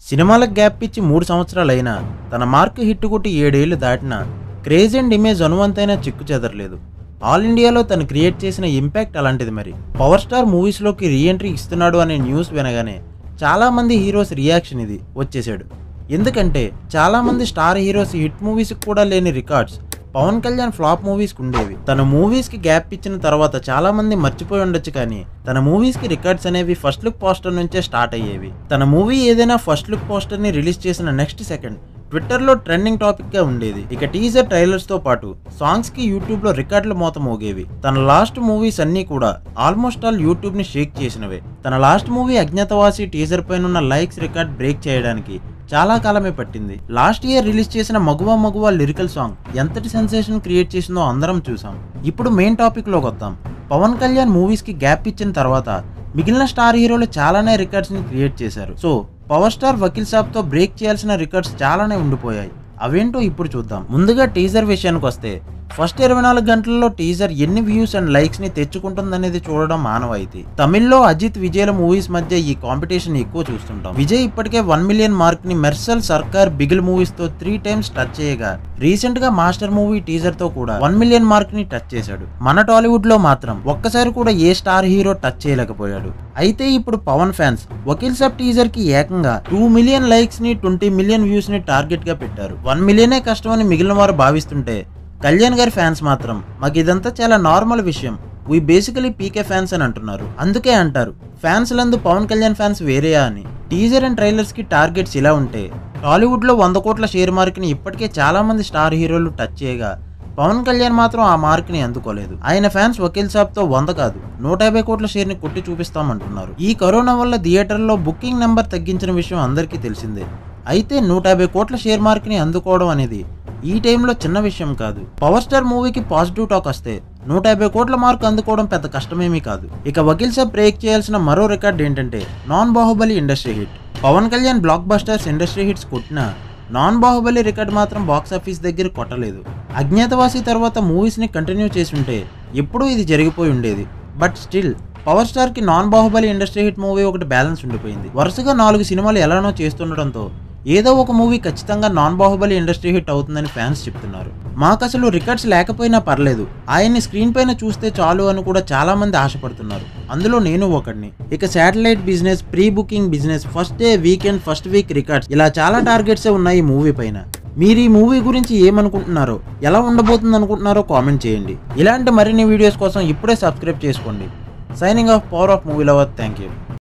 సినిమాలకు గ్యాప్ ఇచ్చి మూడు సంవత్సరాలైనా తన మార్క్ హిట్ కొట్టి ఏడేళ్లు దాటినా క్రేజ్ అండ్ ఇమేజ్ అనువంతైనా చిక్కు చెదరలేదు ఆల్ ఇండియాలో తను క్రియేట్ చేసిన ఇంపాక్ట్ అలాంటిది మరి పవర్ స్టార్ మూవీస్లోకి రీఎంట్రీ ఇస్తున్నాడు అనే న్యూస్ వినగానే చాలామంది హీరోస్ రియాక్షన్ ఇది వచ్చేసాడు ఎందుకంటే చాలామంది స్టార్ హీరోస్ హిట్ మూవీస్కి కూడా లేని రికార్డ్స్ పవన్ కళ్యాణ్ ఫ్లాప్ మూవీస్కి ఉండేవి తన మూవీస్కి గ్యాప్ ఇచ్చిన తర్వాత చాలా మంది మర్చిపోయి ఉండొచ్చు కానీ తన మూవీస్కి రికార్డ్స్ అనేవి ఫస్ట్ లుక్ పోస్టర్ నుంచే స్టార్ట్ అయ్యేవి తన మూవీ ఏదైనా ఫస్ట్ లుక్ పోస్టర్ని రిలీజ్ చేసిన నెక్స్ట్ సెకండ్ ట్విట్టర్లో ట్రెండింగ్ టాపిక్గా ఉండేది ఇక టీజర్ ట్రైలర్స్తో పాటు సాంగ్స్కి యూట్యూబ్లో రికార్డుల మోత మోగేవి తన లాస్ట్ మూవీస్ అన్నీ కూడా ఆల్మోస్ట్ ఆల్ యూట్యూబ్ని షేక్ చేసినవే తన లాస్ట్ మూవీ అజ్ఞాతవాసి టీజర్ పైన ఉన్న లైక్స్ రికార్డ్ బ్రేక్ చేయడానికి చాలా కాలమే పట్టింది లాస్ట్ ఇయర్ రిలీజ్ చేసిన మగువ మగువ లిరికల్ సాంగ్ ఎంతటి సెన్సేషన్ క్రియేట్ చేసిందో అందరం చూసాం ఇప్పుడు మెయిన్ టాపిక్ లోకి వద్దాం పవన్ కళ్యాణ్ మూవీస్ కి గ్యాప్ ఇచ్చిన తర్వాత మిగిలిన స్టార్ హీరోలు చాలానే రికార్డ్స్ ని క్రియేట్ చేశారు so power star Vakeel Saab తో బ్రేక్ చేయాల్సిన రికార్డ్స్ చాలానే ఉండిపోయాయి అవేంటో ఇప్పుడు చూద్దాం ముందుగా టీజర్ విషయానికి వస్తే ఫస్ట్ ఇరవై నాలుగు గంటల్లో టీజర్ ఎన్ని వ్యూస్ అండ్ లైక్స్ ని తెచ్చుకుంటుందనేది చూడడం మానవాయితీ తమిళ్లో అజిత్ విజయ్ల మూవీస్ మధ్య ఈ కాంపిటీషన్ ఎక్కువ చూస్తుంటాం విజయ్ ఇప్పటికే వన్ మిలియన్ మార్క్ ని మెర్సల్ సర్కార్ బిగిల్ మూవీస్ తో త్రీ టైమ్స్ టచ్ చేయగా రీసెంట్ గా మాస్టర్ మూవీ టీజర్ తో కూడా వన్ మిలియన్ మార్క్ ని టచ్ చేశాడు మన టాలీవుడ్ లో మాత్రం ఒక్కసారి కూడా ఏ స్టార్ హీరో టచ్ చేయలేకపోయాడు అయితే ఇప్పుడు పవన్ ఫ్యాన్స్ వకీల్ సాబ్ టీజర్ కి ఏకంగా టూ మిలియన్ లైక్స్ ని ట్వంటీ మిలియన్ వ్యూస్ ని టార్గెట్ గా పెట్టారు వన్ మిలియనే కష్టమని మిగిలిన వారు భావిస్తుంటే కళ్యాణ్ గారి ఫ్యాన్స్ మాత్రం మాకు ఇదంతా చాలా నార్మల్ విషయం వీ బేసికలీ పీకే ఫ్యాన్స్ అని అంటున్నారు అందుకే అంటారు ఫ్యాన్స్ లందు పవన్ కళ్యాణ్ ఫ్యాన్స్ వేరేయా అని టీజర్ అండ్ ట్రైలర్స్ కి టార్గెట్స్ ఇలా ఉంటే టాలీవుడ్ లో వంద కోట్ల షేర్ మార్క్ ని ఇప్పటికే చాలా మంది స్టార్ హీరోలు టచ్ చేయగా పవన్ కళ్యాణ్ మాత్రం ఆ మార్క్ ని అందుకోలేదు ఆయన ఫ్యాన్స్ వకీల్ సాబ్ తో వంద కాదు నూట యాభై కోట్ల షేర్ ని కొట్టి చూపిస్తామంటున్నారు ఈ కరోనా వల్ల థియేటర్లో బుకింగ్ నెంబర్ తగ్గించిన విషయం అందరికీ తెలిసిందే అయితే నూట యాభై కోట్ల షేర్ మార్క్ ని అందుకోవడం అనేది ఈ టైంలో చిన్న విషయం కాదు పవర్ స్టార్ మూవీకి పాజిటివ్ టాక్ వస్తే నూట యాభై కోట్ల మార్క్ అందుకోవడం పెద్ద కష్టమేమీ కాదు ఇక వకీల్ సాబ్ బ్రేక్ చేయాల్సిన మరో రికార్డ్ ఏంటంటే non Baahubali industry hit Pawan Kalyan blockbusters industry hits కొట్టినా నాన్ బాహుబలి రికార్డ్ మాత్రం బాక్స్ ఆఫీస్ దగ్గర కొట్టలేదు అజ్ఞాతవాసి తర్వాత మూవీస్ని కంటిన్యూ చేసి ఉంటే ఎప్పుడూ ఇది జరిగిపోయి ఉండేది బట్ స్టిల్ పవర్ స్టార్ కి non Baahubali industry hit movie ఒకటి బ్యాలెన్స్ ఉండిపోయింది వరుసగా నాలుగు సినిమాలు ఎలానో చేస్తుండడంతో ఏదో ఒక మూవీ ఖచ్చితంగా నాన్ బాహుబలి ఇండస్ట్రీ హిట్ అవుతుందని ఫ్యాన్స్ చెప్తున్నారు మాకు అసలు రికార్డ్స్ లేకపోయినా పర్లేదు ఆయన్ని స్క్రీన్ పైన చూస్తే చాలు అని కూడా చాలా మంది ఆశపడుతున్నారు అందులో నేను ఒకడిని ఇక satellite business pre booking business first day weekend first week records ఇలా చాలా టార్గెట్సే ఉన్నాయి ఈ మూవీ పైన మీరు ఈ మూవీ గురించి ఏమనుకుంటున్నారో ఎలా ఉండబోతుంది అనుకుంటున్నారో కామెంట్ చేయండి ఇలాంటి మరిన్ని వీడియోస్ కోసం ఇప్పుడే సబ్స్క్రైబ్ చేసుకోండి signing off power of movie lover thank you